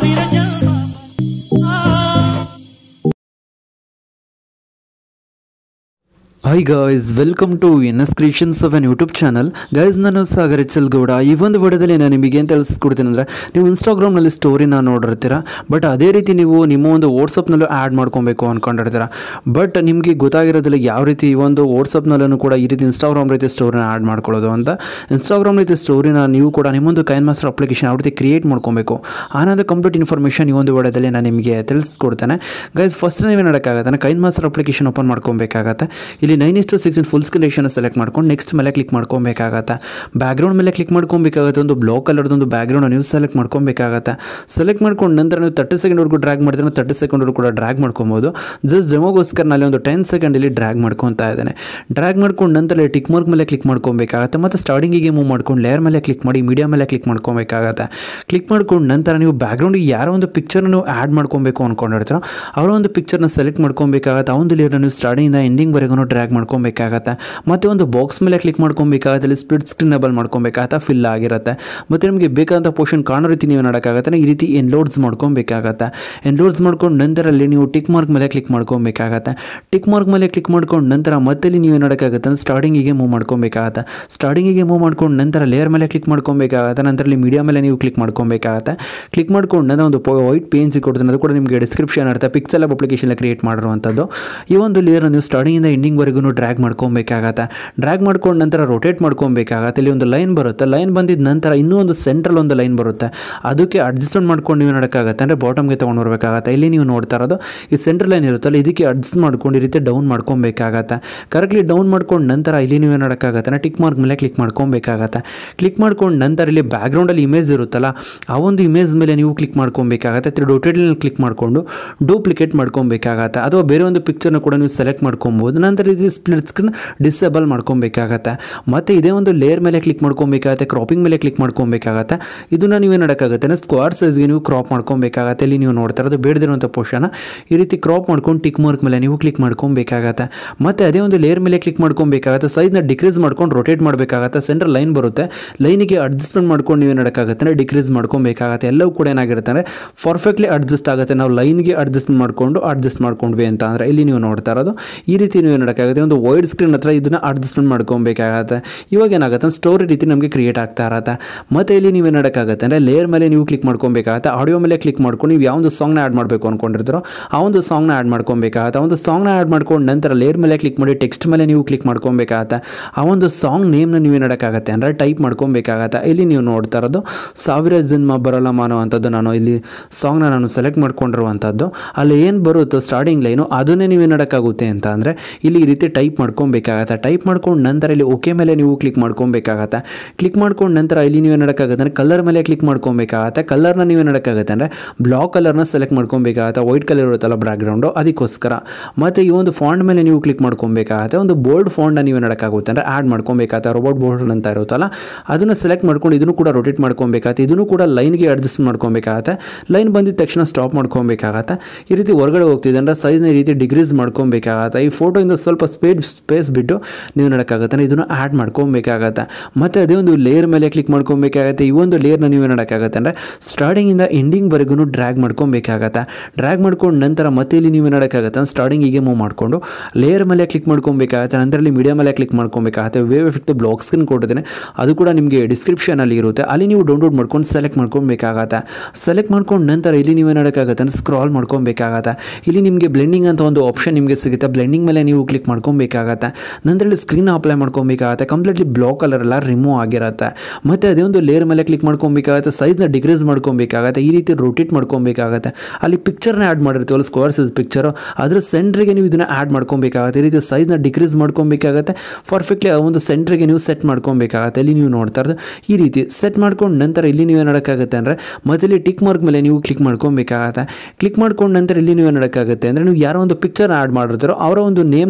hi guys welcome to N S creations of N YouTube channel guys ನಾನು Sagar H L Gowda ಈ ಒಂದು ವಿಡಿಯೋದಲ್ಲಿ ನಾನು ನಿಮಗೆ ಏನು ತಿಳಿಸ್ಕೊಡ್ತೀನಿ ಅಂದರೆ ನೀವು ಇನ್ಸ್ಟಾಗ್ರಾಮ್ನಲ್ಲಿ ಸ್ಟೋರಿನ ನೋಡಿರ್ತೀರ ಬಟ್ ಅದೇ ರೀತಿ ನೀವು ನಿಮ್ಮ ಒಂದು ವಾಟ್ಸಪ್ನಲ್ಲೂ ಆ್ಯಡ್ ಮಾಡ್ಕೊಬೇಕು ಅಂದ್ಕೊಂಡಿರ್ತೀರ ಬಟ್ ನಿಮಗೆ ಗೊತ್ತಾಗಿರೋದಿಲ್ಲ ಯಾವ ರೀತಿ ಈ ಒಂದು ವಾಟ್ಸಪ್ನಲ್ಲೂ ಕೂಡ ಈ ರೀತಿ ಇನ್ಸ್ಟಾಗ್ರಾಮ್ ರೀತಿ ಸ್ಟೋರಿನ ಆ್ಯಡ್ ಮಾಡ್ಕೊಳ್ಳೋದು ಅಂತ ಇನ್ಸ್ಟಾಗ್ರಾಮ್ ರೀತಿ ಸ್ಟೋರಿನ ನೀವು ಕೂಡ ನಿಮ್ಮೊಂದು ಕೈನ್ ಮಾಸ್ಟರ್ ಅಪ್ಲಿಕೇಶನ್ ಯಾವ ರೀತಿ ಕ್ರಿಯೇಟ್ ಮಾಡ್ಕೊಬೇಕು ಅನ್ನೋದು ಕಂಪ್ಲೀಟ್ ಇನ್ಫಾರ್ಮೇಷನ್ ಈ ಒಂದು ವಿಡಿಯೋದಲ್ಲಿ ನಾನು ನಿಮಗೆ ತಿಳಿಸ್ಕೊಡ್ತೇನೆ ಗೈಸ್ ಫಸ್ಟ್ ನೀವೇ ಮಾಡೋಕ್ಕಾಗತ್ತೆ ಕೈನ್ ಮಾಸ್ಟರ್ ಅಪ್ಲಿಕೇಶನ್ ಓಪನ್ ಮಾಡ್ಕೊಬೇಕಾಗತ್ತೆ ಇಲ್ಲಿ ನೈನ್ ಇಷ್ಟು six full screen ration select ಮಾಡ್ಕೊಂಡು ನೆಕ್ಸ್ಟ್ ಮೇಲೆ ಕ್ಲಿಕ್ ಮಾಡ್ಕೊಬೇಕಾಗತ್ತೆ ಬ್ಯಾಕ್ಗ್ರೌಂಡ್ ಮೇಲೆ ಕ್ಲಿಕ್ ಮಾಡ್ಕೊಬೇಕಾಗತ್ತೆ ಒಂದು ಬ್ಲಾಕ್ ಕಲರ್ದೊಂದು ಬ್ಯಾಕ್ಗ್ರೌಂಡ್ ನೀವು ಸೆಲೆಕ್ಟ್ ಮಾಡ್ಕೊಬೇಕಾಗತ್ತೆ ಸೆಲೆಕ್ಟ್ ಮಾಡ್ಕೊಂಡು ನಂತರ ನೀವು ತರ್ಟಿ ಸೆಕೆಂಡ್ವರೆಗೂ ಡ್ರ್ಯಾಗ್ ಮಾಡಿದ್ರೆ ತರ್ಟಿ ಸೆಕೆಂಡ್ವರೆಗೂ ಕೂಡ ಡ್ರ್ಯಾಗ್ ಮಾಡ್ಕೊಬೋದು ಜಸ್ಟ್ ಡೆಮೋಗೋಸ್ಕರ ನಲ್ಲಿ ಒಂದು ಟೆನ್ ಸೆಕೆಂಡಲ್ಲಿ ಡ್ರ್ಯಾಗ್ ಮಾಡ್ಕೊತಾ ಇದ್ದೇನೆ ಡ್ರ್ಯಾಗ್ ಮಾಡ್ಕೊಂಡು ನಂತರ ಟಿಕ್ ಮಾರ್ಕ್ ಮೇಲೆ ಕ್ಲಿಕ್ ಮಾಡ್ಕೊಬೇಕಾಗತ್ತೆ ಮತ್ತು ಸ್ಟಾರ್ಟಿಂಗಿಗೆ ಮೂವ್ ಮಾಡ್ಕೊಂಡು ಲೇಯರ್ ಮೇಲೆ ಕ್ಲಿಕ್ ಮಾಡಿ ಮೀಡಿಯಾ ಮೇಲೆ ಕ್ಲಿಕ್ ಮಾಡ್ಕೊಬೇಕಾಗತ್ತೆ ಕ್ಲಿಕ್ ಮಾಡ್ಕೊಂಡು ನಂತರ ನೀವು ಬ್ಯಾಕ್ಗ್ರೌಂಡಿಗೆ ಯಾರೋ ಒಂದು ಪಿಕ್ಚರ್ನ ನೀವು ಆ್ಯಡ್ ಮಾಡ್ಕೊಬೇಕು ಅಂದ್ಕೊಂಡಿರ್ತೀರೋ ಅವರ ಒಂದು ಪಿಕ್ಚರ್ನ ಸೆಲೆಕ್ಟ್ ಮಾಡ್ಕೊಬೇಕಾಗತ್ತೆ ಆ ಒಂದು ಲೇಯರ್ನ ನೀವು ಸ್ಟಾರ್ಟಿಂಗಿಂದ ಎಂಡಿಂಗ್ವರೆಗೂ ಡ್ರ್ಯಾಗ್ ಮಾಡ್ಕೊಬೇಕಾಗತ್ತೆ ಮತ್ತು ಒಂದು ಬಾಕ್ಸ್ ಮೇಲೆ ಕ್ಲಿಕ್ ಮಾಡ್ಕೊಬೇಕಾಗತ್ತೆ ಅಲ್ಲಿ ಸ್ಪ್ಲಿಟ್ ಸ್ಕ್ರೀನಬಲ್ ಮಾಡ್ಕೊಬೇಕಾಗತ್ತೆ ಫಿಲ್ ಆಗಿರುತ್ತೆ ಮತ್ತು ನಿಮಗೆ ಬೇಕಾದಂಥ ಪೋರ್ಷನ್ ಕಾಣೋ ರೀತಿ ನೀವು ಮಾಡೋಕ್ಕಾಗತ್ತೆ ಈ ರೀತಿ ಎನ್ಲೋಡ್ಸ್ ಮಾಡ್ಕೊಬೇಕಾಗತ್ತೆ ಎನ್ಲೋಡ್ಸ್ ಮಾಡ್ಕೊಂಡು ನಂತರ ಅಲ್ಲಿ ನೀವು ಟಿಕ್ ಮಾರ್ಕ್ ಮೇಲೆ ಕ್ಲಿಕ್ ಮಾಡ್ಕೊಬೇಕಾಗತ್ತೆ ಟಿಕ್ ಮಾರ್ಕ್ ಮೇಲೆ ಕ್ಲಿಕ್ ಮಾಡ್ಕೊಂಡು ನಂತರ ಮತ್ತೆ ಅಲ್ಲಿ ನೀವು ಮಾಡೋಕ್ಕಾಗತ್ತೆ ಅಂದ್ರೆ ಸ್ಟಾರ್ಟಿಂಗಿಗೆ ಮೂವ್ ಮಾಡ್ಕೊಬೇಕಾಗತ್ತೆ ಸ್ಟಾರ್ಟಿಂಗಿಗೆ ಮೂವ್ ಮಾಡ್ಕೊಂಡು ನಂತರ ಲೇಯರ್ ಮೇಲೆ ಕ್ಲಿಕ್ ಮಾಡ್ಕೊಬೇಕಾಗತ್ತೆ ನಂತರ ಅಲ್ಲಿ ಮೀಡಿಯಾ ಮೇಲೆ ನೀವು ಕ್ಲಿಕ್ ಮಾಡ್ಕೊಬೇಕಾಗತ್ತೆ ಕ್ಲಿಕ್ ಮಾಡ್ಕೊಂಡು ನಂತರ ಒಂದು ವೈಟ್ ಪೇನ್ ಸಿಕ್ಕೊಡ್ತೀನಿ ಅದು ಕೂಡ ನಿಮಗೆ ಡಿಸ್ಕ್ರಿಪ್ಷನ್ ಅರ್ಥ ಪಿಕ್ಸೆಲ್ ಅಪ್ಲಿಕೇಶನ್ ಕ್ರಿಯೇಟ್ ಮಾಡಿರುವಂಥದ್ದು ಈ ಒಂದು ಲೇಯರ್ ನೀವು ಸ್ಟಾರ್ಟಿಂಗಿಂದ ಎಂಡಿಂಗ್ವರೆಗೂ ಡ್ರ್ಯಾಗ್ ಮಾಡ್ಕೊಬೇಕಾಗತ್ತೆ ಡ್ರ್ಯಾಗ್ ಮಾಡ್ಕೊಂಡು ನಂತರ ರೊಟೇಟ್ ಮಾಡ್ಕೊಬೇಕಾಗತ್ತೆ ಇಲ್ಲಿ ಒಂದು ಲೈನ್ ಬರುತ್ತೆ ಲೈನ್ ಬಂದಿದ್ದ ನಂತರ ಇನ್ನೂ ಒಂದು ಸೆಂಟ್ರಲ್ ಒಂದು ಲೈನ್ ಬರುತ್ತೆ ಅದಕ್ಕೆ ಅಡ್ಜಸ್ಟ್ಮೆಂಟ್ ಮಾಡ್ಕೊಂಡು ನೀವು ನೋಡೋಕ್ಕಾಗತ್ತೆ ಅಂದರೆ ಬಾಟಮ್ಗೆ ತೊಗೊಂಡು ಬರಬೇಕಾಗತ್ತೆ ಇಲ್ಲಿ ನೀವು ನೋಡ್ತಾ ಇರೋದು ಈ ಸೆಂಟ್ರಲ್ ಲೈನ್ ಇರುತ್ತಲ್ಲ ಇದಕ್ಕೆ ಅಡ್ಜಸ್ಟ್ ಮಾಡ್ಕೊಂಡು ಈ ರೀತಿ ಡೌನ್ ಮಾಡ್ಕೊಬೇಕಾಗತ್ತೆ ಕರೆಕ್ಟ್ಲಿ ಡೌನ್ ಮಾಡ್ಕೊಂಡು ನಂತರ ಇಲ್ಲಿ ನೀವು ನೋಡೋಕ್ಕಾಗತ್ತೆ ಟಿಕ್ ಮಾರ್ಕ್ ಮೇಲೆ ಕ್ಲಿಕ್ ಮಾಡ್ಕೊಬೇಕಾಗತ್ತೆ ಕ್ಲಿಕ್ ಮಾಡ್ಕೊಂಡು ನಂತರ ಇಲ್ಲಿ ಬ್ಯಾಕ್ಗ್ರೌಂಡಲ್ಲಿ ಇಮೇಜ್ ಇರುತ್ತಲ್ಲ ಆ ಒಂದು ಇಮೇಜ್ ಮೇಲೆ ನೀವು ಕ್ಲಿಕ್ ಮಾಡ್ಕೊಬೇಕಾಗತ್ತೆ ತ್ರೀ ಡೊಟೇಟಲ್ಲಿ ಕ್ಲಿಕ್ ಮಾಡಿಕೊಂಡು ಡೂಪ್ಲಿಕೇಟ್ ಮಾಡ್ಕೊಬೇಕಾಗತ್ತೆ ಅಥವಾ ಬೇರೆ ಒಂದು ಪಿಕ್ಚರ್ನ ಕೂಡ ನೀವು ಸೆಲೆಕ್ಟ್ ಮಾಡ್ಕೊಬೋದು ನಂತರ ಇದು ಸ್ಪ್ಲಿಟ್ ಸ್ಕ್ರೀನ್ ಡಿಸೇಬಲ್ ಮಾಡ್ಕೊಬೇಕಾಗತ್ತೆ ಮತ್ತು ಇದೇ ಒಂದು ಲೇಯರ್ ಮೇಲೆ ಕ್ಲಿಕ್ ಮಾಡ್ಕೊಬೇಕಾಗತ್ತೆ ಕ್ರಾಪಿಂಗ್ ಮೇಲೆ ಕ್ಲಿಕ್ ಮಾಡ್ಕೊಬೇಕಾಗತ್ತೆ ಇದನ್ನು ನೀವೇ ಮಾಡೋಕ್ಕಾಗತ್ತೆ ಅಂದರೆ ಸ್ಕ್ವಾರ್ ಸೈಜ್ಗೆ ನೀವು ಕ್ರಾಪ್ ಮಾಡ್ಕೊಬೇಕಾಗತ್ತೆ ಇಲ್ಲಿ ನೀವು ನೋಡ್ತಾ ಇರೋದು ಬೇಡದಿರುವಂಥ ಪೋರ್ಷನ್ ಈ ರೀತಿ ಕ್ರಾಪ್ ಮಾಡ್ಕೊಂಡು ಟಿಕ್ ಮಾರ್ಕ್ ಮೇಲೆ ನೀವು ಕ್ಲಿಕ್ ಮಾಡ್ಕೊಬೇಕಾಗತ್ತೆ ಮತ್ತು ಅದೇ ಒಂದು ಲೇಯರ್ ಮೇಲೆ ಕ್ಲಿಕ್ ಮಾಡ್ಕೊಬೇಕಾಗತ್ತೆ ಸೈಜ್ನ ಡಿಕ್ರೀಸ್ ಮಾಡ್ಕೊಂಡು ರೊಟೇಟ್ ಮಾಡಬೇಕಾಗತ್ತೆ ಸೆಂಟ್ರಲ್ ಲೈನ್ ಬರುತ್ತೆ ಲೈನಿಗೆ ಅಡ್ಜಸ್ಟ್ಮೆಂಟ್ ಮಾಡ್ಕೊಂಡು ನೀವು ಮಾಡೋಕ್ಕಾಗತ್ತೆ ಅಂದರೆ ಡಿಕ್ರೀಸ್ ಮಾಡ್ಕೊಬೇಕಾಗತ್ತೆ ಎಲ್ಲವೂ ಕೂಡ ಏನಾಗಿರುತ್ತೆ ಅಂದರೆ ಪರ್ಫೆಕ್ಟ್ಲಿ ಅಡ್ಜಸ್ಟ್ ಆಗುತ್ತೆ ನಾವು ಲೈನ್ಗೆ ಅಡ್ಜಸ್ಟ್ ಮಾಡಿಕೊಂಡು ಅಡ್ಜಸ್ಟ್ ಮಾಡ್ಕೊಂಡ್ವಿ ಅಂತ ಅಂದರೆ ಇಲ್ಲಿ ನೀವು ನೋಡ್ತಾ ಇರೋದು ಈ ರೀತಿ ನೀವು ನೋಡೋಕ್ಕಾಗುತ್ತೆ ಒಂದು ವೈಡ್ ಸ್ಕ್ರೀನ್ ಹತ್ರ ಇದನ್ನು ಅಡ್ಜಸ್ಟ್ಮೆಂಟ್ ಮಾಡ್ಕೊಬೇಕಾಗತ್ತೆ ಇವಾಗ ಏನಾಗುತ್ತೆ ಸ್ಟೋರಿ ರೀತಿ ನಮಗೆ ಕ್ರಿಯೇಟ್ ಆಗ್ತಾ ಇರತ್ತೆ ಮತ್ತು ಇಲ್ಲಿ ನೀವು ನೋಡೋಕ್ಕಾಗತ್ತೆ ಅಂದರೆ ಲೇಯರ್ ಮೇಲೆ ನೀವು ಕ್ಲಿಕ್ ಮಾಡ್ಕೊಬೇಕಾಗತ್ತೆ ಆಡಿಯೋ ಮೇಲೆ ಕ್ಲಿಕ್ ಮಾಡ್ಕೊಂಡು ನೀವು ಯಾವೊಂದು ಸಾಂಗ್ನ ಆ್ಯಡ್ ಮಾಡಬೇಕು ಅಂದ್ಕೊಂಡಿರ್ತೀರೋ ಆ ಒಂದು ಸಾಂಗ್ನ ಆ್ಯಡ್ ಮಾಡ್ಕೊಬೇಕಾಗತ್ತೆ ಆ ಒಂದು ಸಾಂಗ್ನ ಆ್ಯಡ್ ಮಾಡ್ಕೊಂಡು ನಂತರ ಲೇಯರ್ ಮೇಲೆ ಕ್ಲಿಕ್ ಮಾಡಿ ಟೆಕ್ಸ್ಟ್ ಮೇಲೆ ನೀವು ಕ್ಲಿಕ್ ಮಾಡ್ಕೊಬೇಕಾಗತ್ತೆ ಆ ಒಂದು ಸಾಂಗ್ ನೇಮ್ನ ನೀವು ನೋಡೋಕ್ಕಾಗತ್ತೆ ಅಂದರೆ ಟೈಪ್ ಮಾಡ್ಕೊಬೇಕಾಗತ್ತೆ ಇಲ್ಲಿ ನೀವು ನೋಡ್ತಾ ಇರೋದು ಸಾವಿರ ಜನ್ಮ ಬರಲ್ಲ ಮಾನೋ ಅಂಥದ್ದು ನಾನು ಇಲ್ಲಿ ಸಾಂಗ್ನ ನಾನು ಸೆಲೆಕ್ಟ್ ಮಾಡ್ಕೊಂಡಿರುವಂಥದ್ದು ಅಲ್ಲಿ ಏನು ಬರುತ್ತೋ ಸ್ಟಾರ್ಟಿಂಗ್ ಲೈನು ಅದನ್ನೇ ನೀವು ನೋಡೋಕ್ಕಾಗುತ್ತೆ ಅಂತ ಅಂದರೆ ಇಲ್ಲಿ ಈ ರೀತಿ ಟೈಪ್ ಮಾಡ್ಕೊಬೇಕಾಗತ್ತೆ ಟೈಪ್ ಮಾಡ್ಕೊಂಡು ನಂತರ ಇಲ್ಲಿ ಓಕೆ ಮೇಲೆ ನೀವು ಕ್ಲಿಕ್ ಮಾಡ್ಕೊಬೇಕಾಗತ್ತೆ ಕ್ಲಿಕ್ ಮಾಡ್ಕೊಂಡು ನಂತರ ಇಲ್ಲಿ ನೀವು ನೋಡೋಕ್ಕಾಗತ್ತೆ ಅಂದರೆ ಕಲರ್ ಮೇಲೆ ಕ್ಲಿಕ್ ಮಾಡ್ಕೊಬೇಕಾಗತ್ತೆ ಕಲರ್ನ ನೀವು ನೋಡೋಕ್ಕಾಗತ್ತೆ ಅಂದರೆ ಬ್ಲಾಕ್ ಕಲರ್ನ ಸೆಲೆಕ್ಟ್ ಮಾಡ್ಕೊಬೇಕಾಗತ್ತೆ ವೈಟ್ ಕಲರ್ ಇರುತ್ತಲ್ಲ ಬ್ಯಾಕ್ಗ್ರೌಂಡು ಅದಕ್ಕೋಸ್ಕರ ಮತ್ತು ಈ ಒಂದು ಫಾಂಡ್ ಮೇಲೆ ನೀವು ಕ್ಲಿಕ್ ಮಾಡ್ಕೊಬೇಕಾಗತ್ತೆ ಒಂದು ಬೋಲ್ಡ್ ಫಾಂಡ್ನ ನೀವು ನೋಡೋಕ್ಕಾಗುತ್ತೆ ಅಂದರೆ ಆ್ಯಡ್ ಮಾಡ್ಕೊಬೇಕಾಗತ್ತೆ ರೋಬೋಟ್ ಬೋರ್ಡ್ ಅಂತ ಇರುತ್ತಲ್ಲ ಅದನ್ನು ಸೆಲೆಕ್ಟ್ ಮಾಡ್ಕೊಂಡು ಇದನ್ನು ಕೂಡ ರೊಟೇಟ್ ಮಾಡ್ಕೊಬೇಕಾಗತ್ತೆ ಇದನ್ನು ಕೂಡ ಲೈನ್ಗೆ ಅಡ್ಜಸ್ಟ್ ಮಾಡ್ಕೊಬೇಕಾಗತ್ತೆ ಲೈನ್ ಬಂದಿದ ತಕ್ಷಣ ಸ್ಟಾಪ್ ಮಾಡ್ಕೊಬೇಕಾಗತ್ತೆ ಈ ರೀತಿ ಹೊರಗಡೆ ಹೋಗ್ತಿದೆ ಅಂದರೆ ಸೈಜ್ನ ಈ ರೀತಿ ಡಿಗ್ರೀಸ್ ಮಾಡ್ಕೊಬೇಕಾಗತ್ತೆ ಈ ಫೋಟೋಯಿಂದ ಸ್ವಲ್ಪ ಸ್ಪೇಸ್ ಸ್ಪೇಸ್ ಬಿಟ್ಟು ನೀವು ನೋಡೋಕ್ಕಾಗತ್ತೆ ಇದನ್ನು ಆ್ಯಡ್ ಮಾಡ್ಕೊಬೇಕಾಗತ್ತೆ ಮತ್ತು ಅದೇ ಒಂದು ಲೇಯರ್ ಮೇಲೆ ಕ್ಲಿಕ್ ಮಾಡ್ಕೊಬೇಕಾಗತ್ತೆ ಈ ಒಂದು ಲೇಯರ್ನ ನೀವು ನೋಡೋಕ್ಕಾಗತ್ತೆ ಅಂದರೆ ಸ್ಟಾರ್ಟಿಂಗಿಂದ ಎಂಡಿಂಗ್ವರೆಗೂ ಡ್ರ್ಯಾಗ್ ಮಾಡ್ಕೊಬೇಕಾಗತ್ತೆ ಡ್ರ್ಯಾಗ್ ಮಾಡ್ಕೊಂಡು ನಂತರ ಮತ್ತೆ ಇಲ್ಲಿ ನೀವು ನೋಡೋಕ್ಕಾಗತ್ತೆ ಸ್ಟಾರ್ಟಿಂಗಿಗೆ ಮೂವ್ ಮಾಡಿಕೊಂಡು ಲೇಯರ್ ಮೇಲೆ ಕ್ಲಿಕ್ ಮಾಡ್ಕೊಬೇಕಾಗತ್ತೆ ನಂತರ ಇಲ್ಲಿ ಮೀಡಿಯಾ ಮೇಲೆ ಕ್ಲಿಕ್ ಮಾಡ್ಕೊಬೇಕಾಗತ್ತೆ ವೇವ್ ಎಫೆಕ್ಟ್ ಬ್ಲಾಕ್ ಸ್ಕ್ರೀನ್ ಕೊಟ್ಟಿದ್ದೇನೆ ಅದು ಕೂಡ ನಿಮಗೆ ಡಿಸ್ಕ್ರಿಪ್ಷನಲ್ಲಿ ಇರುತ್ತೆ ಅಲ್ಲಿ ನೀವು ಡೌನ್ಲೋಡ್ ಮಾಡ್ಕೊಂಡು ಸೆಲೆಕ್ಟ್ ಮಾಡ್ಕೊಬೇಕಾಗತ್ತೆ ಸೆಲೆಕ್ಟ್ ಮಾಡ್ಕೊಂಡು ನಂತರ ಇಲ್ಲಿ ನೀವು ನೋಡೋಕ್ಕಾಗತ್ತೆ ಅಂದರೆ ಸ್ಕ್ರಾಲ್ ಮಾಡ್ಕೊಬೇಕಾಗತ್ತೆ ಇಲ್ಲಿ ನಿಮಗೆ ಬ್ಲೆಂಡಿಂಗ್ ಅಂತ ಒಂದು ಆಪ್ಷನ್ ನಿಮಗೆ ಸಿಗುತ್ತೆ ಬ್ಲೆಂಡಿಂಗ್ ಮೇಲೆ ನೀವು ಕ್ಲಿಕ್ ಮಾಡ್ಕೊಬೇಕಾಗತ್ತೆ ನಂತರ ಇಲ್ಲಿ ಸ್ಕ್ರೀನ್ ಅಪ್ಲೈ ಮಾಡ್ಕೊಬೇಕಾಗತ್ತೆ ಕಂಪ್ಲೀಟ್ಲಿ ಬ್ಲಾಕ್ ಕಲರ್ ಎಲ್ಲ ರಿಮೂವ್ ಆಗಿರುತ್ತೆ ಮತ್ತು ಅದೇ ಒಂದು ಲೇಯರ್ ಮೇಲೆ ಕ್ಲಿಕ್ ಮಾಡ್ಕೊಬೇಕಾಗತ್ತೆ ಸೈಜ್ನ ಡಿಕ್ರೀಸ್ ಮಾಡ್ಕೊಬೇಕಾಗತ್ತೆ ಈ ರೀತಿ ರೊಟೇಟ್ ಮಾಡ್ಕೊಬೇಕಾಗತ್ತೆ ಅಲ್ಲಿ ಪಿಕ್ಚರ್ನ ಆ್ಯಡ್ ಮಾಡಿರ್ತೀವಲ್ಲ ಸ್ಕ್ವೇರ್ ಸೈಜ್ ಪಿಕ್ಚರು ಅದರ ಸೆಂಟ್ರಿಗೆ ನೀವು ಇದನ್ನು ಆ್ಯಡ್ ಮಾಡ್ಕೊಬೇಕಾಗತ್ತೆ ಈ ರೀತಿ ಸೈಜ್ನ ಡಿಕ್ರೀಸ್ ಮಾಡ್ಕೊಬೇಕಾಗತ್ತೆ ಪರ್ಫೆಕ್ಟ್ಲಿ ಆ ಒಂದು ಸೆಂಟ್ರಿಗೆ ನೀವು ಸೆಟ್ ಮಾಡ್ಕೊಬೇಕಾಗತ್ತೆ ಇಲ್ಲಿ ನೀವು ನೋಡ್ತಾ ಇರೋದು ಈ ರೀತಿ ಸೆಟ್ ಮಾಡ್ಕೊಂಡು ನಂತರ ಇಲ್ಲಿ ನೀವು ನೋಡೋಕ್ಕಾಗತ್ತೆ ಅಂದರೆ ಮತ್ತೆ ಇಲ್ಲಿ ಟಿಕ್ ಮಾರ್ಕ್ ಮೇಲೆ ನೀವು ಕ್ಲಿಕ್ ಮಾಡ್ಕೊಬೇಕಾಗತ್ತೆ ಕ್ಲಿಕ್ ಮಾಡ್ಕೊಂಡು ನಂತರ ಇಲ್ಲಿ ನೀವು ನೋಡೋಕ್ಕಾಗುತ್ತೆ ಅಂದರೆ ನೀವು ಯಾರೋ ಒಂದು ಪಿಕ್ಚರ್ ಆ್ಯಡ್ ಮಾಡಿರ್ತಾರೋ ಅವರ ಒಂದು ನೇಮ್ನ ನೀವು ಇಲ್ಲಿ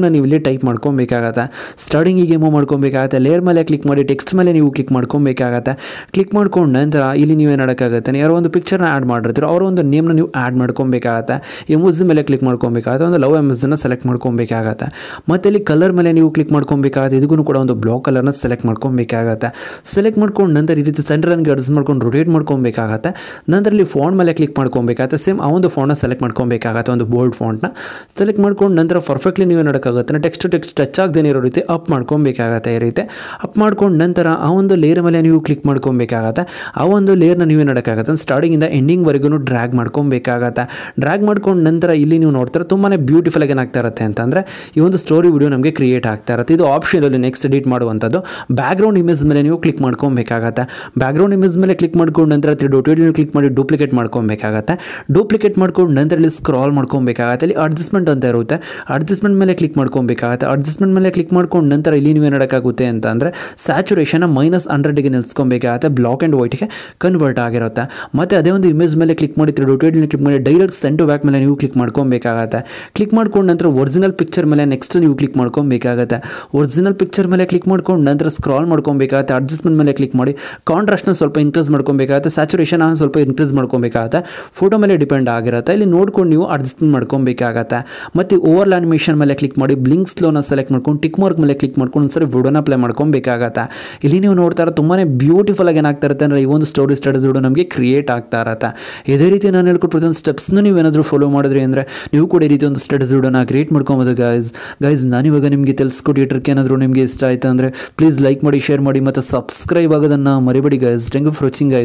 ಟೈಪ್ ಮಾಡ್ಕೊಬೇಕಾಗತ್ತೆ ಸ್ಟಾರ್ಟಿಂಗಿಗೆ ಮೂವ್ ಮಾಡ್ಕೊಬೇಕಾಗತ್ತೆ ಲೇಯರ್ ಮೇಲೆ ಕ್ಲಿಕ್ ಮಾಡಿ ಟೆಕ್ಸ್ಟ್ ಮೇಲೆ ನೀವು ಕ್ಲಿಕ್ ಮಾಡ್ಕೊಬೇಕಾಗತ್ತೆ ಕ್ಲಿಕ್ ಮಾಡ್ಕೊಂಡು ನಂತರ ಇಲ್ಲಿ ನೀವು ಏನು ಮಾಡೋಕ್ಕಾಗತ್ತೆ ಯಾರೋ ಒಂದು ಪಿಕ್ಚರ್ನ ಆ್ಯಡ್ ಮಾಡಿರ್ತೀರೋ ಅವರ ಒಂದು ನೇಮ್ನ ನೀವು ಆ್ಯಡ್ ಮಾಡ್ಕೊಬೇಕಾಗತ್ತೆ ಎಮೋಜ್ ಮೇಲೆ ಕ್ಲಿಕ್ ಮಾಡ್ಕೊಬೇಕಾಗತ್ತೆ ಒಂದು ಲವ್ ಎಮೋಜನ್ನ ಸೆಲೆಕ್ಟ್ ಮಾಡ್ಕೊಬೇಕಾಗತ್ತೆ ಮತ್ತು ಇಲ್ಲಿ ಕಲರ್ ಮೇಲೆ ನೀವು ಕ್ಲಿಕ್ ಮಾಡ್ಕೊಬೇಕಾಗತ್ತೆ ಇದಕ್ಕೂ ಕೂಡ ಒಂದು ಬ್ಲಾಕ್ ಕಲರ್ನ ಸೆಲೆಕ್ಟ್ ಮಾಡ್ಕೊಬೇಕಾಗತ್ತೆ ಸೆಲೆಕ್ಟ್ ಮಾಡ್ಕೊಂಡು ನಂತರ ಈ ರೀತಿ ಸೆಂಟ್ರನ್ಗೆ ಅಡ್ಜಸ್ಟ್ ಮಾಡ್ಕೊಂಡು ರೊಟೇಟ್ ಮಾಡ್ಕೊಬೇಕಾಗತ್ತೆ ನಂತರ ಇಲ್ಲಿ ಫೋನ್ ಮೇಲೆ ಕ್ಲಿಕ್ ಮಾಡ್ಕೊಬೇಕಾಗತ್ತೆ ಸೇಮ್ ಆ ಒಂದು ಫೋನ್ನ ಸೆಲೆಕ್ಟ್ ಮಾಡ್ಕೊಬೇಕಾಗತ್ತೆ ಒಂದು ಬೋಲ್ಡ್ ಫಾಂಟ್ನ ಸೆಲೆಕ್ಟ್ ಮಾಡ್ಕೊಂಡು ನಂತರ ಪರ್ಫೆಕ್ಟ್ಲಿ ನೀವು ನೋಡೋಕ್ಕಾಗುತ್ತೆ ಟೆಕ್ಸ್ಟ್ ಟೆಕ್ಸ್ಟ್ ಟಚ್ ಆಗದೇ ಇರೋ ರೀತಿ ಅಪ್ ಮಾಡ್ಕೊಬೇಕಾಗತ್ತೆ ಈ ರೀತಿ ಅಪ್ ಮಾಡ್ಕೊಂಡು ನಂತರ ಆ ಒಂದು ಲೇಯರ್ ಮೇಲೆ ನೀವು ಕ್ಲಿಕ್ ಮಾಡ್ಕೊಬೇಕಾಗತ್ತೆ ಆ ಒಂದು ಲೇಯರ್ನ ನೀವೇ ನೋಡೋಕ್ಕಾಗತ್ತೆ ಸ್ಟಾರ್ಟಿಂಗಿಂದ ಎಂಡಿಂಗ್ವರೆಗೂ ಡ್ರ್ಯಾಗ್ ಮಾಡ್ಕೊಬೇಕಾಗತ್ತೆ ಡ್ರ್ಯಾಗ್ ಮಾಡ್ಕೊಂಡು ನಂತರ ಇಲ್ಲಿ ನೀವು ನೋಡ್ತಾರೆ ತುಂಬಾ ಬ್ಯೂಟಿಫುಲ್ ಆಗಿ ಏನಾಗ್ತಾ ಇರುತ್ತೆ ಅಂತಂದರೆ ಈ ಒಂದು ಸ್ಟೋರಿ ವಿಡಿಯೋ ನಮಗೆ ಕ್ರಿಯೇಟ್ ಆಗ್ತಾ ಇರುತ್ತೆ ಇದು ಆಪ್ಷನಲ್ಲಿ ನೆಕ್ಸ್ಟ್ ಎಡಿಟ್ ಮಾಡುವಂಥದ್ದು ಬ್ಯಾಕ್ಗ್ರೌಂಡ್ ಇಮೇಜ್ ಮೇಲೆ ನೀವು ಕ್ಲಿಕ್ ಮಾಡ್ಕೊಬೇಕಾಗತ್ತೆ ಬ್ಯಾಕ್ಗ್ರೌಂಡ್ ಇಮೇಜ್ ಮೇಲೆ ಕ್ಲಿಕ್ ಮಾಡ್ಕೊಂಡು ನಂತರ ಡೊಟೇಡ್ ಕ್ಲಿಕ್ ಮಾಡಿ ಡೂಪ್ಲಿಕೇಟ್ ಮಾಡ್ಕೊಬೇಕಾಗತ್ತೆ ಡೂಪ್ಲಿಕೇಟ್ ಮಾಡ್ಕೊಂಡು ನಂತರ ಇಲ್ಲಿ ಸ್ಕ್ರಾಲ್ ಮಾಡ್ಕೊಬೇಕಾಗತ್ತೆ ಇಲ್ಲಿ ಅಡ್ಜಸ್ಟ್ಮೆಂಟ್ ಅಂತ ಇರುತ್ತೆ ಅಡ್ಜಸ್ಟ್ಮೆಂಟ್ ಮೇಲೆ ಕ್ಲಿಕ್ ಮಾಡ್ಕೊಬೇಕಾಗತ್ತೆ ಅಡ್ಜಸ್ಟ್ಮೆಂಟ್ ಮೇಲೆ ಕ್ಲಿಕ್ ಮಾಡ್ಕೊಂಡು ನಂತರ ಇಲ್ಲಿ ನೀವು ನೋಡೋಕ್ಕಾಗುತ್ತೆ ಅಂತ ಅಂದರೆ ಸ್ಯಾಚುರೇಷನ್ನ ಮೈನಸ್ ಹಂಡ್ರೆಡ್ಗೆ ನಿಲ್ಸ್ಕೊಬೇಕಾಗತ್ತೆ ಬ್ಲಾಕ್ ಆ್ಯಂಡ್ ವೈಟ್ಗೆ ಕನ್ವರ್ಟ್ ಆಗಿರುತ್ತೆ ಮತ್ತು ಅದೇ ಒಂದು ಇಮೇಜ್ ಮೇಲೆ ಕ್ಲಿಕ್ ಮಾಡಿ ಡೊಟೇಡ್ ಕ್ಲಿಕ್ ಮಾಡಿ ಡೈರೆಕ್ಟ್ ಸೆಂಟ್ ಟು ಬ್ಯಾಕ್ ಮೇಲೆ ನೀವು ಕ್ಲಿಕ್ ಮಾಡ್ಕೊಬೇಕಾಗತ್ತೆ ಕ್ಲಿಕ್ ಮಾಡ್ಕೊಂಡು ನಂತರ ಒರಿಜಿನಲ್ ಪಿಕ್ಚರ್ ಮೇಲೆ ನೆಕ್ಸ್ಟ್ ನೀವು ಕ್ಲಿಕ್ ಮಾಡ್ಕೊಬೇಕಾಗತ್ತೆ ಒರಿಜಿನಲ್ ಪಿಕ್ಚರ್ ಮೇಲೆ ಕ್ಲಿಕ್ ಮಾಡ್ಕೊಂಡು ನಂತರ ಸ್ಕ್ರಾಲ್ ಮಾಡ್ಕೊಬೇಕಾಗತ್ತೆ ಅಡ್ಜಸ್ಟ್ಮೆಂಟ್ ಮೇಲೆ ಕ್ಲಿಕ್ ಮಾಡಿ ಕಾಂಟ್ರಾಸ್ಟ್ನ ಸ್ವಲ್ಪ ಇನ್ಕ್ರೀಸ್ ಮಾಡ್ಕೊಬೇಕಾಗತ್ತೆ ಸ್ಯಾಚುರೇಷನ್ ಸ್ವಲ್ಪ ಇನ್ಕ್ರೀಸ್ ಮಾಡ್ಕೊಬೇಕಾಗತ್ತೆ ಫೋಟೋ ಮೇಲೆ ಡಿಪೆಂಡ್ ಆಗಿರುತ್ತೆ ಇಲ್ಲಿ ನೋಡ್ಕೊಂಡು ನೀವು ಅಡ್ಜಸ್ಟ್ಮೆಂಟ್ ಮಾಡ್ಕೊಬೇಕಾಗತ್ತೆ ಮತ್ತು ಓವರ್ ಆನಿಮೇಷನ್ ಮೇಲೆ ಕ್ಲಿಕ್ ಮಾಡಿ ಬ್ಲಿಂಕ್ ಸ್ಲೋನ ಸೆಲೆಕ್ಟ್ ಮಾಡ್ಕೊಂಡು ಟಿಕ್ ಮಾರ್ಕ್ ಮೇಲೆ ಕ್ಲಿಕ್ ಮಾಡ್ಕೊಂಡು ಒಂದ್ಸರಿ ವಿಡಿಯೋನ ಪ್ಲೇ ಮಾಡ್ಕೊಬೇಕಾಗತ್ತೆ ಇಲ್ಲಿ ನೀವು ನೋಡ್ತಾ ಇರೋ ತುಂಬಾ ಬ್ಯೂಟಿಫುಲ್ ಆಗಿ ಏನಾಗ್ತಾ ಇರುತ್ತೆ ಅಂದರೆ ಈ ಒಂದು ಸ್ಟೋರಿ ಸ್ಟಡೀಸ್ ವಿಡಿಯೋ ನಮಗೆ ಕ್ರಿಯೇಟ್ ಆಗ್ತಾ ಇರತ್ತೆ ಇದೇ ರೀತಿ ನಾನು ಹೇಳ್ಕೊಟ್ಟು ಸ್ಟೆಪ್ಸ್ನ ನೀವು ಏನಾದರೂ ಫಾಲೋ ಮಾಡಿದ್ರಿ ಅಂದರೆ ನೀವು ಕೂಡ ಈ ರೀತಿ ಒಂದು ಸ್ಟಡೀಸ್ ವಿಡಿಯೋನ ಕ್ರಿಯೇಟ್ ಮಾಡ್ಕೊಬೋದು ಗೈಸ್ ಗೈಸ್ ನಾನಿವಾಗ ನಿಮಗೆ ತಿಳಿಸ್ಕೊಟ್ಟು ಟ್ರಿಕ್ ಏನಾದರೂ ನಿಮಗೆ ಇಷ್ಟ ಆಯಿತು ಅಂದರೆ ಪ್ಲೀಸ್ ಲೈಕ್ ಮಾಡಿ ಶೇರ್ ಮಾಡಿ ಮತ್ತು ಸಬ್ಸ್ಕ್ರೈಬ್ ಆಗೋದನ್ನು ಮರಿಬೇಡಿ guys thank you for watching guys